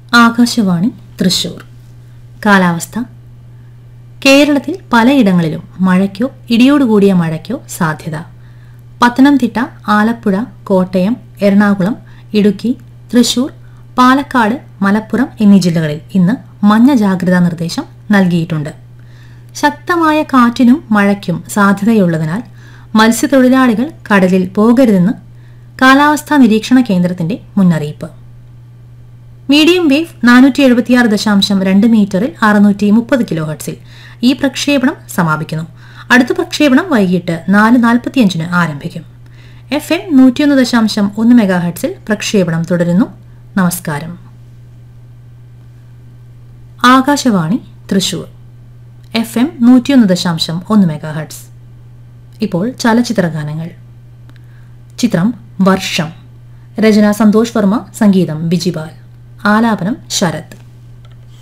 ആകാശവാണി തൃശൂർ കാലാവസ്ഥ കേരളത്തിൽ പലയിടങ്ങളിലും മഴയ്ക്കോ ഇടിയോടുകൂടിയ മഴയ്ക്കോ സാധ്യത പത്തനംതിട്ട ആലപ്പുഴ കോട്ടയം എറണാകുളം ഇടുക്കി തൃശൂർ പാലക്കാട് മലപ്പുറം എന്നീ ജില്ലകളിൽ ഇന്ന് മഞ്ഞ ജാഗ്രതാ നിർദ്ദേശം നൽകിയിട്ടുണ്ട് ശക്തമായ കാറ്റിനും മഴയ്ക്കും സാധ്യതയുള്ളതിനാൽ മത്സ്യത്തൊഴിലാളികൾ കടലിൽ പോകരുതെന്ന് കാലാവസ്ഥാ നിരീക്ഷണ കേന്ദ്രത്തിന്റെ മുന്നറിയിപ്പ് മീഡിയം വേവ് നാനൂറ്റി എഴുപത്തിയാറ് ദശാംശം രണ്ട് മീറ്ററിൽ അറുന്നൂറ്റി മുപ്പത് കിലോ ഹെർട്സിൽ ഈ പ്രക്ഷേപണം സമാപിക്കുന്നു അടുത്ത പ്രക്ഷേപണം വൈകിട്ട് നാല് നാൽപ്പത്തിയഞ്ചിന് ആരംഭിക്കും എഫ് എം നൂറ്റിയൊന്ന് ദശാംശം ഒന്ന് മെഗാ ഹെർട്സിൽ പ്രക്ഷേപണം തുടരുന്നു നമസ്കാരം ആകാശവാണി തൃശൂർ എഫ് എം നൂറ്റിയൊന്ന് ദശാംശം ഒന്ന് മെഗാ ഹെർട്സ് ഇപ്പോൾ ചലച്ചിത്ര ഗാനങ്ങൾ ചിത്രം വർഷം രചന സന്തോഷ് വർമ്മ സംഗീതം ബിജിപാൽ ആലാപനം ശരത്